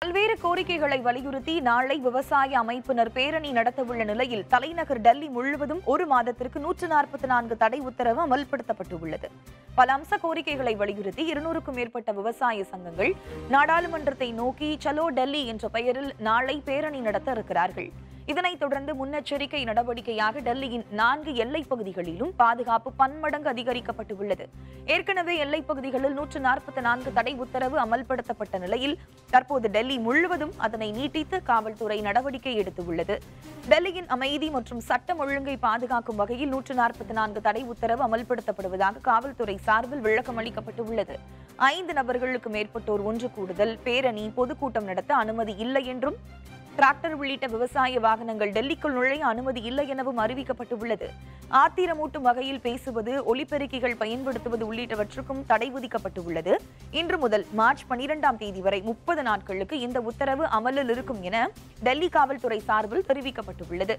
பல்வேறு கோரிக்கைகளை வலியுறுத்தி நாளை விவசாய அமைப்பினர் பேரணி நடத்தவுள்ள நிலையில் தலைநகர் டெல்லி முழுவதும் ஒரு மாதத்திற்கு நூற்று நாற்பத்தி நான்கு தடை உத்தரவு அமல்படுத்தப்பட்டுள்ளது பல அம்ச கோரிக்கைகளை வலியுறுத்தி இருநூறுக்கும் மேற்பட்ட விவசாய சங்கங்கள் நாடாளுமன்றத்தை நோக்கி சலோ டெல்லி என்ற பெயரில் நாளை பேரணி நடத்த இருக்கிறார்கள் இதனைத் தொடர்ந்து முன்னெச்சரிக்கை நடவடிக்கையாக டெல்லியின் நான்கு எல்லைப் பகுதிகளிலும் பாதுகாப்பு பன்மடங்கு அதிகரிக்கப்பட்டுள்ளது ஏற்கனவே எல்லைப் பகுதிகளில் நூற்று நாற்பத்தி நான்கு தடை உத்தரவு அமல்படுத்தப்பட்ட நிலையில் தற்போது டெல்லி முழுவதும் அதனை நீட்டித்து காவல்துறை நடவடிக்கை எடுத்துள்ளது டெல்லியின் அமைதி மற்றும் சட்டம் ஒழுங்கை பாதுகாக்கும் வகையில் நூற்று நாற்பத்தி நான்கு தடை உத்தரவு அமல்படுத்தப்படுவதாக காவல்துறை சார்பில் விளக்கம் அளிக்கப்பட்டுள்ளது ஐந்து நபர்களுக்கு மேற்பட்டோர் ஒன்று கூடுதல் பேரணி பொதுக்கூட்டம் நடத்த அனுமதி இல்லை என்றும் டிராக்டர் உள்ளிட்ட விவசாய வாகனங்கள் டெல்லிக்குள் நுழைய அனுமதி இல்லை எனவும் அறிவிக்கப்பட்டுள்ளது ஆத்திரமூட்டும் வகையில் பேசுவது ஒலிபெருக்கிகள் பயன்படுத்துவது உள்ளிட்டவற்றுக்கும் தடை விதிக்கப்பட்டுள்ளது இன்று முதல் மார்ச் பனிரெண்டாம் தேதி வரை முப்பது நாட்களுக்கு இந்த உத்தரவு அமலில் இருக்கும் என டெல்லி காவல்துறை சார்பில் தெரிவிக்கப்பட்டுள்ளது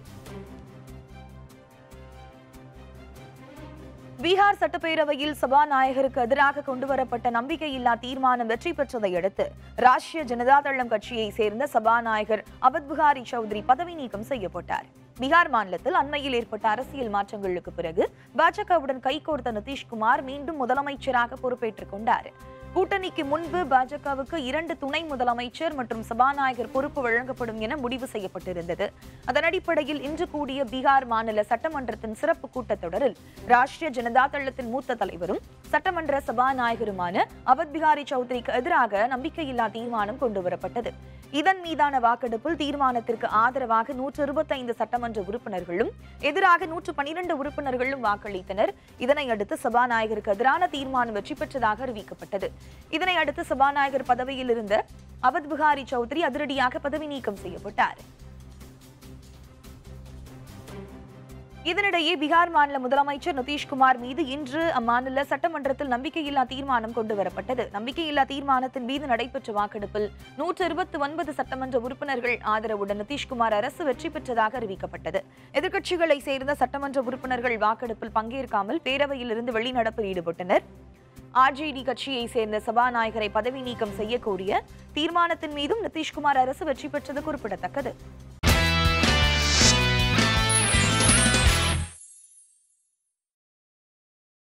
பீகார் சட்டப்பேரவையில் சபாநாயகருக்கு எதிராக கொண்டுவரப்பட்ட நம்பிக்கையில்லா தீர்மானம் வெற்றி பெற்றதை அடுத்து ராஷ்டிரிய ஜனதாதளம் கட்சியை சேர்ந்த சபாநாயகர் அவத் புகாரி சௌத்ரி பதவி நீக்கம் செய்யப்பட்டார் பீகார் மாநிலத்தில் அண்மையில் ஏற்பட்ட அரசியல் மாற்றங்களுக்கு பிறகு பாஜகவுடன் கைகோர்த்த நிதிஷ்குமார் மீண்டும் முதலமைச்சராக பொறுப்பேற்றுக் கொண்டார் கூட்டணிக்கு முன்பு பாஜகவுக்கு இரண்டு துணை முதலமைச்சர் மற்றும் சபாநாயகர் பொறுப்பு வழங்கப்படும் என முடிவு செய்யப்பட்டிருந்தது அதன் அடிப்படையில் இன்று கூடிய பீகார் மாநில சட்டமன்றத்தின் சிறப்பு கூட்டத்தொடரில் ராஷ்டிரிய ஜனதா தளத்தின் மூத்த தலைவரும் சட்டமன்ற சபாநாயகருமான அவத் பிகாரி சௌத்ரிக்கு எதிராக நம்பிக்கையில்லா தீர்மானம் கொண்டுவரப்பட்டது இதன் மீதான வாக்கெடுப்பில் தீர்மானத்திற்கு ஆதரவாக நூற்று இருபத்தைந்து சட்டமன்ற உறுப்பினர்களும் எதிராக நூற்று பனிரெண்டு உறுப்பினர்களும் வாக்களித்தனர் இதனை அடுத்து சபாநாயகருக்கு எதிரான தீர்மானம் வெற்றி பெற்றதாக அறிவிக்கப்பட்டது இதனை அடுத்து சபாநாயகர் பதவியில் இருந்த அவத் பிகாரி சௌத்ரி அதிரடியாக பதவி நீக்கம் செய்யப்பட்டார் இதனிடையே பீகார் மாநில முதலமைச்சர் நிதிஷ்குமார் மீது இன்று அம்மாநில சட்டமன்றத்தில் நம்பிக்கையில்லா தீர்மானம் கொண்டுவரப்பட்டது நம்பிக்கையில்லா தீர்மானத்தின் மீது நடைபெற்ற வாக்கெடுப்பில் நூற்று இருபத்தி ஒன்பது சட்டமன்ற உறுப்பினர்கள் ஆதரவுடன் நிதிஷ்குமார் அரசு வெற்றி பெற்றதாக அறிவிக்கப்பட்டது எதிர்க்கட்சிகளை சேர்ந்த சட்டமன்ற உறுப்பினர்கள் வாக்கெடுப்பில் பங்கேற்காமல் பேரவையில் இருந்து வெளிநடப்பில் ஈடுபட்டனர் ஆர்ஜேடி கட்சியை சேர்ந்த சபாநாயகரை பதவி நீக்கம் செய்ய கோரிய தீர்மானத்தின் மீதும் நிதிஷ்குமார் அரசு வெற்றி பெற்றது குறிப்பிடத்தக்கது